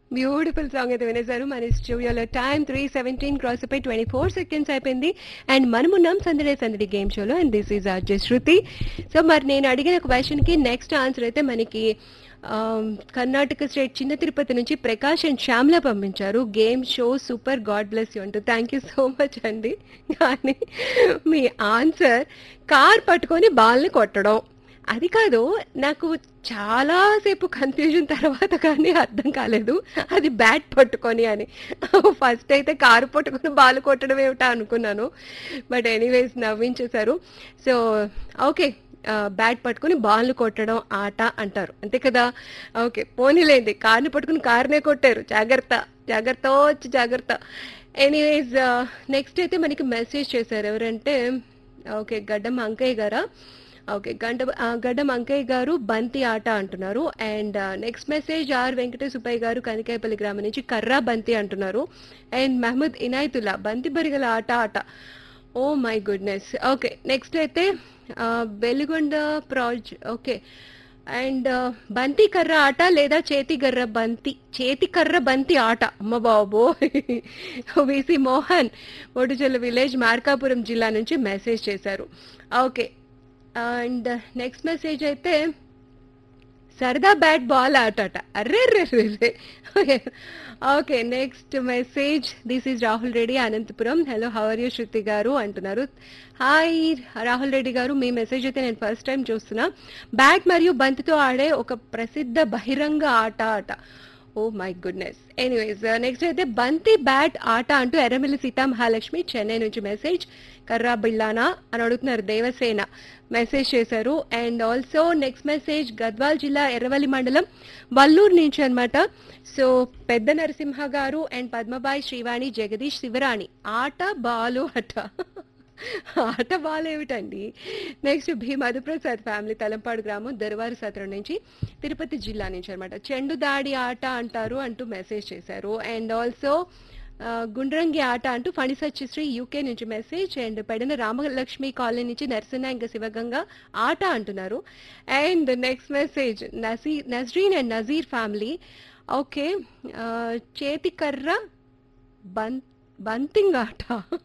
beautiful song అయితే వినేశారు మన స్టూడియోలో టైం త్రీ సెవెంటీన్ క్రాస్ అయిపోయి ట్వంటీ ఫోర్ సెకండ్స్ అయిపోయింది అండ్ మనమున్నాం సందడే సందడి గేమ్ షోలో and this is RJ Shruti so మరి నేను అడిగిన క్వశ్చన్ కి నెక్స్ట్ ఆన్సర్ అయితే మనకి ఆమ్, కర్ణాటక స్టేట్ చిన్న తిరుపతి నుంచి ప్రకాష్ అండ్ శ్యామ్లా పంపించారు game show super God bless you అంటూ థ్యాంక్ యూ సో మచ్ అండి కానీ మీ ఆన్సర్ కార్ పట్టుకొని బాల్ని కొట్టడం అది కాదు నాకు చాలాసేపు కన్ఫ్యూజన్ తర్వాత కానీ అర్థం కాలేదు అది బ్యాట్ పట్టుకొని అని ఫస్ట్ అయితే కారు పట్టుకొని బాల్ కొట్టడం ఏమిటా అనుకున్నాను బట్ ఎనీవేస్ నవ్వించేశారు సో ఓకే బ్యాట్ పట్టుకుని బాల్ కొట్టడం ఆట అంటారు అంతే కదా ఓకే పోనీలేండి కార్ని పట్టుకుని కార్నే కొట్టారు జాగ్రత్త జాగ్రత్త వచ్చి జాగ్రత్త ఎనీవేస్ నెక్స్ట్ అయితే మనకి మెసేజ్ చేశారు ఎవరంటే ఓకే గడ్డం అంకయ్య గారా ఓకే గంట ఆ, గడ్డం అంకయ్య గారు బంతి ఆట అంటున్నారు and next message R Venkatesh Subbaiah garu Kanikayapalli గ్రామం నుంచి కర్రా బంతి అంటున్నారు అండ్ మహమ్మద్ ఇనాయతుల్లా బంతి బరిగల ఆట ఆట oh my goodness okay next అయితే ఆ, వెలుగొండ ప్రాజ్ ఓకే అండ్ బంతి కర్ర ఆట లేదా చేతి కర్ర బంతి చేతి కర్ర బంతి ఆట అమ్మ బాబో విసి మోహన్ ఒడిజల్ల విలేజ్ మార్కాపురం జిల్లా నుంచి మెసేజ్ చేశారు ఓకే అండ్ నెక్స్ట్ మెసేజ్ అయితే సరదా బ్యాట్ బాల్ ఆటట అర్రే రే okay next message this is Rahul Reddy Anantapuram hello how are you Shruti garu అంటున్నారు హాయ్ రాహుల్ రెడ్డి గారు మీ మెసేజ్ అయితే నేను ఫస్ట్ టైం చూస్తున్నా బ్యాట్ మరియు బంతితో ఆడే ఒక ప్రసిద్ధ బహిరంగ ఆట ఆట oh my goodness anyways next అయితే బంతి బ్యాట్ ఆట అంటూ ఎర్రమిల్లి సీతా మహాలక్ష్మి చెన్నై నుంచి మెసేజ్ కర్రా బిళ్ళానా అని అడుగుతున్నారు దేవసేన మెసేజ్ చేశారు and also next message Gadwal జిల్లా ఎర్రవల్లి మండలం వల్లూరు నుంచి అన్నమాట సో పెద్ద నరసింహ గారు అండ్ పద్మబాయి శ్రీవాణి జగదీష్ శివరాణి ఆట బాలు అట ఆట బాలేమిటండి నెక్స్ట్ భీ మధుప్రసాద్ ఫ్యామిలీ తలంపాడు గ్రామం దర్వారు సత్రం నుంచి తిరుపతి జిల్లా నుంచి అనమాట చెండు దాడి ఆట అంటారు అంటూ మెసేజ్ చేశారు అండ్ ఆల్సో గుండ్రంగి ఆట అంటూ ఫణిసచ్చిశ్రీ యూకే నుంచి message and Pedana Ramalakshmi colony నుంచి నరసింహ ఇంకా శివగంగా ఆట అంటున్నారు అండ్ నెక్స్ట్ మెసేజ్ నజీ Nazreen and Nazeer family okay చేతి కర్ర బన్ బంతింగ్ ఆట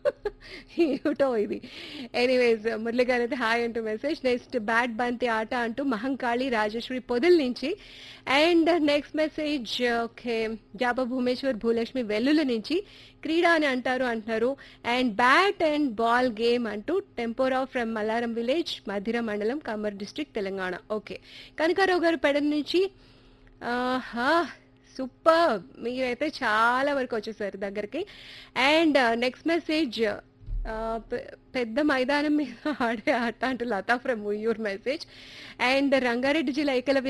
ఏమిటో ఇది ఎనీవేస్ మురళి గారు అయితే హాయ్ అంటూ మెసేజ్ నెక్స్ట్ బ్యాట్ బంతి ఆట అంటూ మహంకాళి రాజేశ్వరి పొదల నుంచి అండ్ నెక్స్ట్ మెసేజ్ ఓకే జాబా భూమేశ్వర్ భూలక్ష్మి వెల్లుల నుంచి క్రీడా అని అంటారు అంటున్నారు and bat and ball game అంటూ టెంపోరా ఫ్రమ్ మల్లారం విలేజ్ మధిర మండలం కమర్ డిస్ట్రిక్ట్ తెలంగాణ ఓకే కనకారావు గారు పెడ నుంచి ఆహా సూపర్ మీరైతే చాలా వరకు వచ్చేసారు దగ్గరికి అండ్ నెక్స్ట్ మెసేజ్ పెద్ద మైదానం మీద ఆడే ఆట అంటూ Latha from Uyyur message and Rangareddy జిల్లా ఏకలవ్య